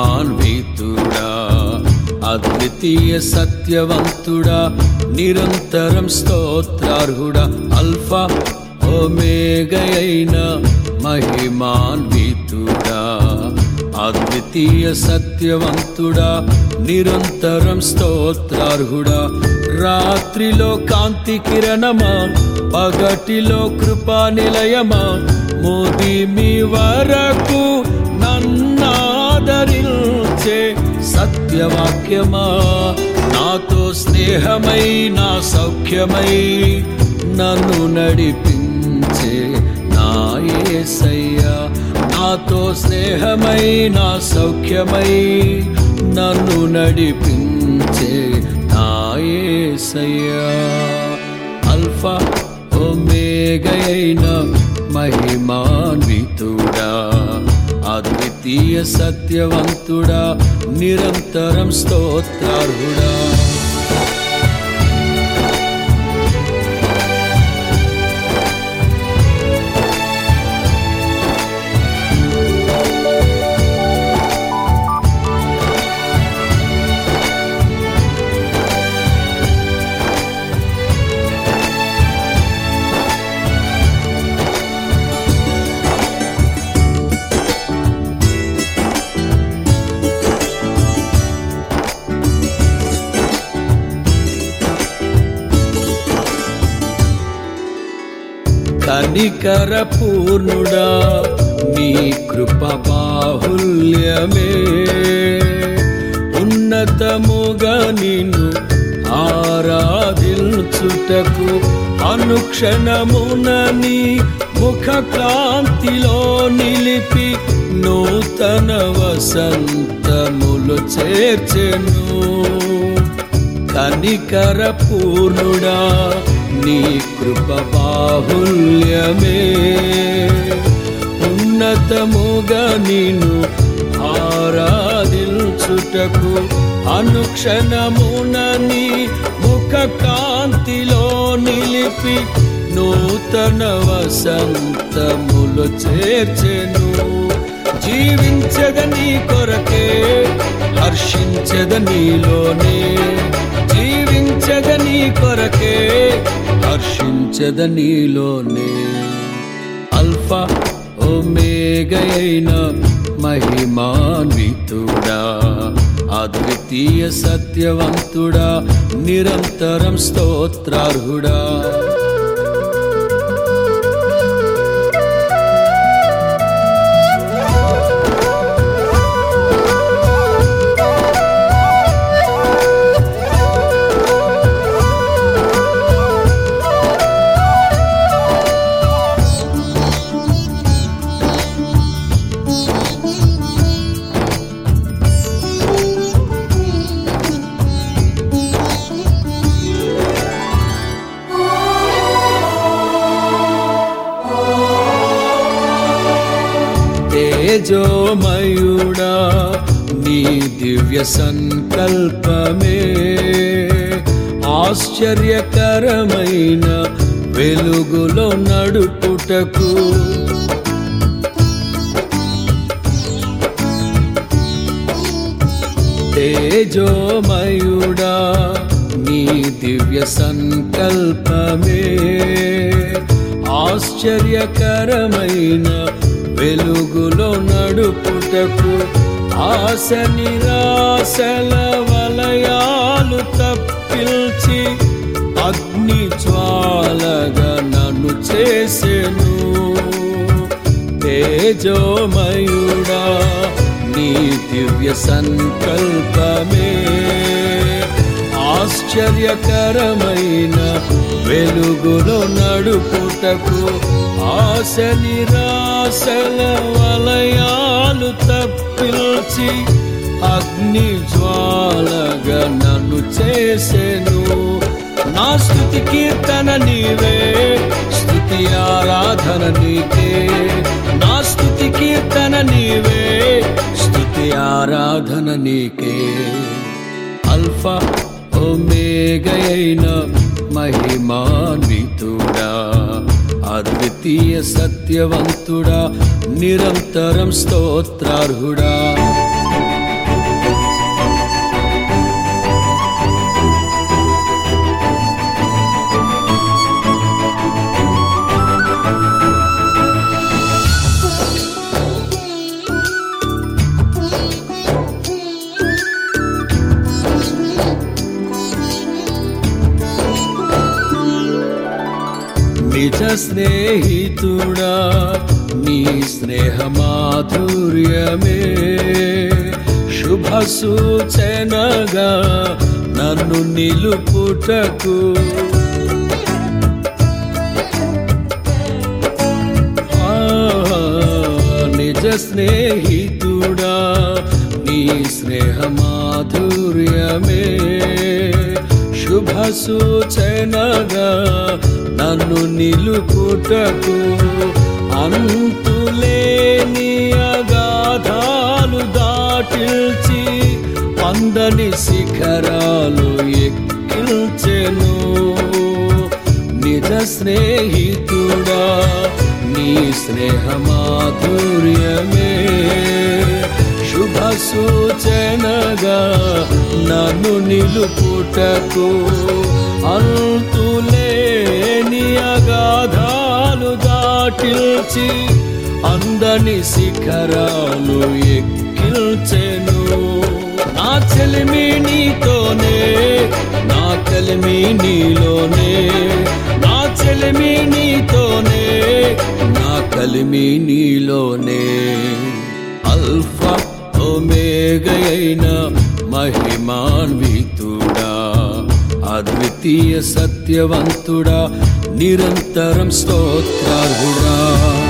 మహిమాన్వితుడా అద్వితీయ సత్యవంతుడా నిరంతరం స్తోత్రార్హుడా అల్ఫా ఓమేగయైన మహిమాన్వితుడా అద్వితీయ సత్యవంతుడా నిరంతరం స్తోత్రార్హుడా రాత్రిలో కాంతి కిరణమా పగటిలో కృపా నిలయమా మోది మీ వరకు నన్నాదరించే సత్యవాక్యమా నాతో స్నేహమై నా సౌఖ్యమై నన్ను నడిపించే నా యేసయ్యా నాతో స్నేహమై నా సౌఖ్యమై నన్ను నడిపించే నా యేసయ్యా అల్ఫా ఒమేగైన మహిమాన్వితుడా అద్వితీయ సత్యవంతుడా నిరంతరం స్తోత్రార్హుడా కనికర పూర్ణుడా నీ కృప బాహుల్యమే ఉన్నతముగా నిన్ను ఆరాధించుటకు అనుక్షణమున నీ ముఖ కాంతిలో నిలిపి నూతన వసంతములు చేర్చెను కనికర పూర్ణుడా నీ కృప బాహుల్యమే ఉన్నతముగా నిన్ను ఆరాధించుటకు అనుక్షణమున నీ ముఖ కాంతిలో నిలిపి నూతన వసంతములు చేర్చెను జీవించద నీ కొరకే హర్షించద నీలోనే జీవించద నీ కొరకే హర్షించద నీలోనే అల్ఫా ఓమేగైన మహిమాన్వితుడా అద్వితీయ సత్యవంతుడా నిరంతరం స్తోత్రార్హుడా తేజోమయుడా నీ దివ్య సంకల్పమే ఆశ్చర్యకరమైన వెలుగులో నడుపుటకు తేజోమయుడా నీ దివ్య సంకల్పమే ఆశ్చర్యకరమైన వెలుగులో నడుపుటకు ఆశ నిరాశల వలయాలు తప్పిల్చి అగ్ని జ్వాలగా నన్ను చేసెను తేజోమయుడా నీ దివ్య సంకల్పమే ఆశ్చర్యకరమైన వెలుగులో నడుపుటకు ఆశ నిరాశల వలయాలు తప్పిల్చి అగ్ని జ్వాలగా నన్ను చేసెను నా స్థుతి కీర్తన నీవే స్థుతి ఆరాధన నీకే నా స్థుతి కీర్తన నీవే స్థుతి ఆరాధన నీకే అల్ఫా ఓమేగైన మహిమాన్వితుడా అద్వితీయ సత్యవంతుడా నిరంతరం స్తోత్రార్హుడా స్నేహితుడా నీ స్నేహ మాధుర్యమే శుభ సూచనగా నన్ను నిలుపుటకు ఆ, నిజ స్నేహితుడా నీ స్నేహ మాధుర్యమే శుభ సూచనగా నన్ను నిలుపుటకు అంతులేని అగాధాలు దాటిల్చి అందని శిఖరాలు ఎక్కిల్చెను నిజ స్నేహితుడా నీ స్నేహ మాధుర్యమే శుభ సూచనగా నన్ను నిలుపుటకు అంతులేని అగాధాలు దాటిల్చి అందని శిఖరాలు ఎక్కిల్చెను నా చెలిమి నీతోనే నా కలిమి నీలోనే నా చెలిమి నీతోనే నా కలిమి నీలోనే అల్ఫా ఒమేగయైన మహిమాన్వితుడా అద్వితీయ సత్యవంతుడా నిరంతరం స్తోత్రార్హుడా